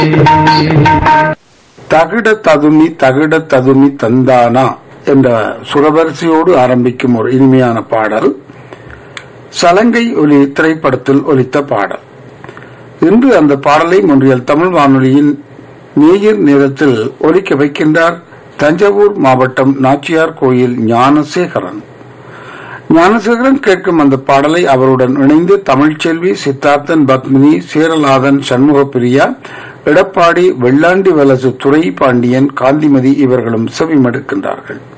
தகிட ததுமி தகிட ததுமி தந்தானா என்ற சுரவரிசையோடு ஆரம்பிக்கும் ஒரு இனிமையான பாடல் சலங்கை ஒலி திரைப்படத்தில் ஒலித்த பாடல் இன்று அந்த பாடலை முன்றியல் தமிழ் வானொலியின் நேயர் நேரத்தில் ஒலிக்க வைக்கின்றார் தஞ்சாவூர் மாவட்டம் நாச்சியார் கோயில் ஞானசேகரன் ஞானசேகரன் கேட்கும் அந்த பாடலை அவருடன் இணைந்து தமிழ்ச்செல்வி சித்தார்த்தன் பத்மினி சேரலாதன் சண்முகப்பிரியா எடப்பாடி வெள்ளாண்டி வலசு துறை பாண்டியன் காந்திமதி இவர்களும் செவிமடுக்கின்றார்கள்